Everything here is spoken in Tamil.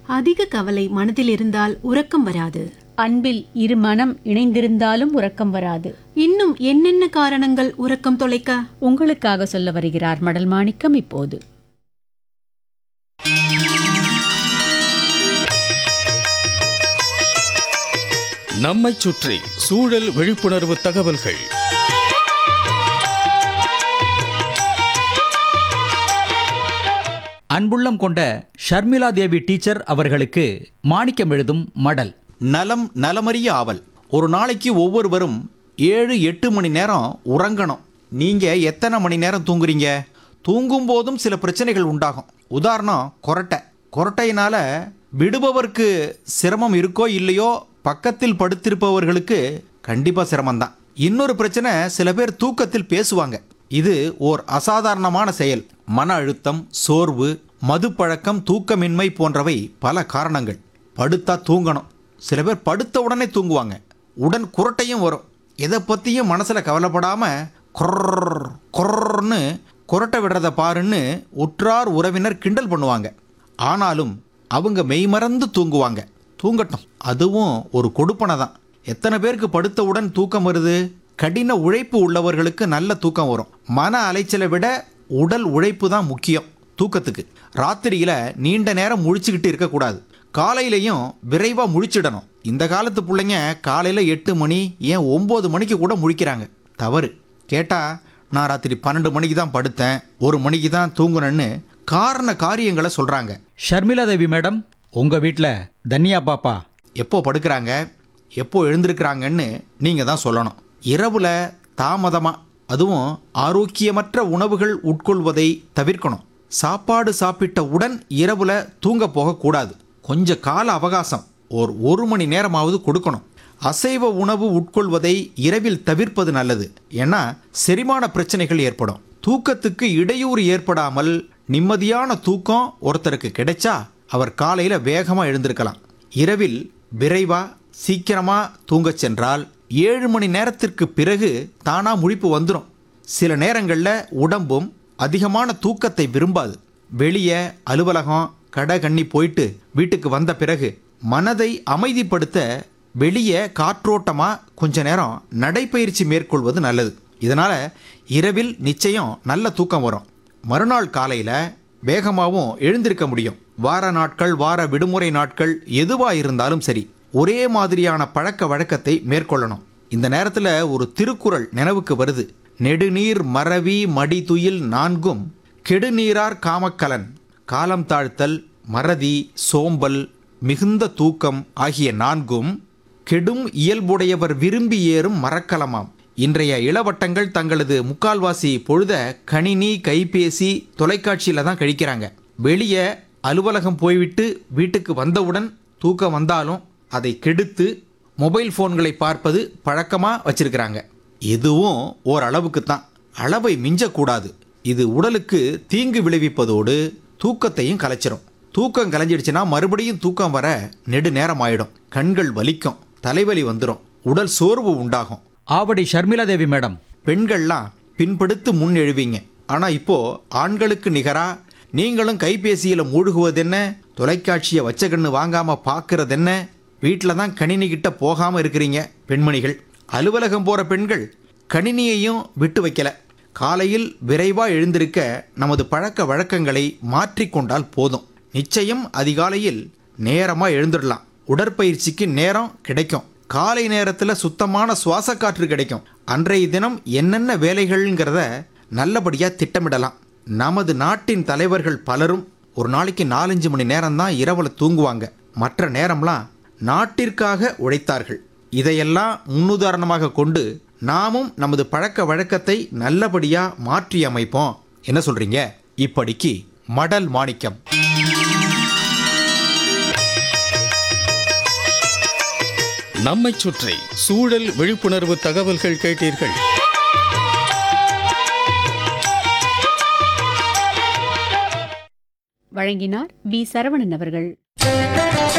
அதிக கவலை மனதில் இருந்தால் உறக்கம் வராது அன்பில் இரு மனம் இணைந்திருந்தாலும் உறக்கம் வராது இன்னும் என்னென்ன காரணங்கள் உறக்கம் தொலைக்க உங்களுக்காக சொல்ல வருகிறார் மடல் மாணிக்கம் இப்போது நம்மைச் சுற்றி சூழல் விழிப்புணர்வு தகவல்கள் அன்புள்ளம் கொண்ட ஷர்மிளா தேவி டீச்சர் அவர்களுக்கு மாணிக்கம் எழுதும் மடல் நலம் நலமறிய ஆவல் ஒரு நாளைக்கு ஒவ்வொருவரும் ஏழு எட்டு மணி நேரம் உறங்கணும் நீங்க எத்தனை மணி நேரம் தூங்குறீங்க தூங்கும் போதும் சில பிரச்சனைகள் உண்டாகும் உதாரணம் கொரட்டை கொரட்டையினால விடுபவருக்கு சிரமம் இருக்கோ இல்லையோ பக்கத்தில் படுத்திருப்பவர்களுக்கு கண்டிப்பா சிரமம்தான் இன்னொரு பிரச்சனை சில பேர் தூக்கத்தில் பேசுவாங்க இது ஓர் அசாதாரணமான செயல் மன அழுத்தம் சோர்வு மதுப்பழக்கம் தூக்கமின்மை போன்றவை பல காரணங்கள் படுத்தா தூங்கணும் சில பேர் படுத்த உடனே தூங்குவாங்க உடன் குரட்டையும் வரும் எதை பற்றியும் மனசில் கவலைப்படாமல் கொர்ர் கொர்ன்னு குரட்டை விடுறத பாருன்னு உற்றார் உறவினர் கிண்டல் பண்ணுவாங்க ஆனாலும் அவங்க மெய்மறந்து தூங்குவாங்க தூங்கட்டும் அதுவும் ஒரு கொடுப்பனை தான் எத்தனை பேருக்கு படுத்தவுடன் தூக்கம் வருது கடின உழைப்பு உள்ளவர்களுக்கு நல்ல தூக்கம் வரும் மன அலைச்சலை விட உடல் உழைப்பு தான் முக்கியம் தூக்கத்துக்கு ராத்திரியில நீண்ட நேரம் முழிச்சுக்கிட்டு இருக்கக்கூடாது காலையிலையும் விரைவாக முழிச்சிடணும் இந்த காலத்து பிள்ளைங்க காலையில் எட்டு மணி ஏன் ஒம்பது மணிக்கு கூட முழிக்கிறாங்க தவறு கேட்டால் நான் ராத்திரி பன்னெண்டு மணிக்கு தான் படுத்தேன் ஒரு மணிக்கு தான் தூங்குனேன்னு காரண காரியங்களை சொல்கிறாங்க ஷர்மிளா தேவி மேடம் உங்க வீட்டில் தன்யா பாப்பா எப்போ படுக்கிறாங்க எப்போ எழுந்திருக்கிறாங்கன்னு நீங்கள் தான் சொல்லணும் இரவில் தாமதமாக அதுவும் ஆரோக்கியமற்ற உணவுகள் உட்கொள்வதை தவிர்க்கணும் சாப்பாடு சாப்பிட்ட உடன் இரவுல தூங்க போகக்கூடாது கொஞ்ச கால அவகாசம் ஒரு ஒரு மணி நேரமாவது கொடுக்கணும் அசைவ உணவு உட்கொள்வதை இரவில் தவிர்ப்பது நல்லது ஏன்னா செரிமான பிரச்சனைகள் ஏற்படும் தூக்கத்துக்கு இடையூறு ஏற்படாமல் நிம்மதியான தூக்கம் ஒருத்தருக்கு கிடைச்சா அவர் காலையில் வேகமாக எழுந்திருக்கலாம் இரவில் விரைவா சீக்கிரமா தூங்கச் சென்றால் ஏழு மணி நேரத்திற்கு பிறகு தானா முழிப்பு வந்துடும் சில நேரங்களில் உடம்பும் அதிகமான தூக்கத்தை விரும்பாது வெளியே அலுவலகம் கடை கண்ணி போயிட்டு வீட்டுக்கு வந்த பிறகு மனதை அமைதிப்படுத்த வெளியே காற்றோட்டமா கொஞ்ச நேரம் நடைப்பயிற்சி மேற்கொள்வது நல்லது இதனால இரவில் நிச்சயம் நல்ல தூக்கம் வரும் மறுநாள் காலையில வேகமாகவும் எழுந்திருக்க முடியும் வார நாட்கள் வார விடுமுறை நாட்கள் எதுவா இருந்தாலும் சரி ஒரே மாதிரியான பழக்க வழக்கத்தை மேற்கொள்ளணும் இந்த நேரத்தில் ஒரு திருக்குறள் நினைவுக்கு வருது நெடுநீர் மறவி மடிதுயில் நான்கும் கெடுநீரார் காமக்கலன் காலம் தாழ்த்தல் மறதி சோம்பல் மிகுந்த தூக்கம் ஆகிய நான்கும் கெடும் இயல்புடையவர் விரும்பி ஏறும் மரக்கலமாம் இன்றைய இளவட்டங்கள் தங்களது முக்கால்வாசி பொழுத கணினி கைபேசி தொலைக்காட்சியில தான் கழிக்கிறாங்க வெளியே அலுவலகம் போய்விட்டு வீட்டுக்கு வந்தவுடன் தூக்கம் வந்தாலும் அதை கெடுத்து மொபைல் ஃபோன்களை பார்ப்பது பழக்கமாக வச்சிருக்கிறாங்க இதுவும் ஓரளவுக்கு தான் அளவை மிஞ்சக்கூடாது இது உடலுக்கு தீங்கு விளைவிப்பதோடு தூக்கத்தையும் கலைச்சிரும் தூக்கம் கலைஞ்சிடுச்சுன்னா மறுபடியும் தூக்கம் வர நெடு நேரம் ஆயிடும் கண்கள் வலிக்கும் தலைவலி வந்துடும் உடல் சோர்வு உண்டாகும் ஆவடி ஷர்மிளா தேவி மேடம் பெண்கள்லாம் பின்படுத்து முன் எழுவீங்க ஆனால் இப்போ ஆண்களுக்கு நிகரா நீங்களும் கைபேசியில் மூழ்குவதென்ன தொலைக்காட்சியை வச்ச கண்ணு வாங்காம பார்க்கறது என்ன வீட்டில் தான் கணினி கிட்ட போகாமல் இருக்கிறீங்க பெண்மணிகள் அலுவலகம் போகிற பெண்கள் கணினியையும் விட்டு வைக்கல காலையில் விரைவாக எழுந்திருக்க நமது பழக்க வழக்கங்களை மாற்றிக்கொண்டால் போதும் நிச்சயம் அதிகாலையில் நேரமாக எழுந்துடலாம் உடற்பயிற்சிக்கு நேரம் கிடைக்கும் காலை நேரத்தில் சுத்தமான சுவாச காற்று கிடைக்கும் அன்றைய தினம் என்னென்ன வேலைகள்ங்கிறத நல்லபடியாக திட்டமிடலாம் நமது நாட்டின் தலைவர்கள் பலரும் ஒரு நாளைக்கு நாலஞ்சு மணி நேரம் தான் இரவில் தூங்குவாங்க மற்ற நேரம்லாம் நாட்டிற்காக உழைத்தார்கள் இதையெல்லாம் முன்னுதாரணமாக கொண்டு நாமும் நமது பழக்க வழக்கத்தை நல்லபடியாக மாற்றி அமைப்போம் என்ன சொல்றீங்க இப்படிக்கு மடல் மாணிக்கம் நம்மைச் சுற்றி சூழல் விழிப்புணர்வு தகவல்கள் கேட்டீர்கள் வழங்கினார் வி சரவணன் அவர்கள்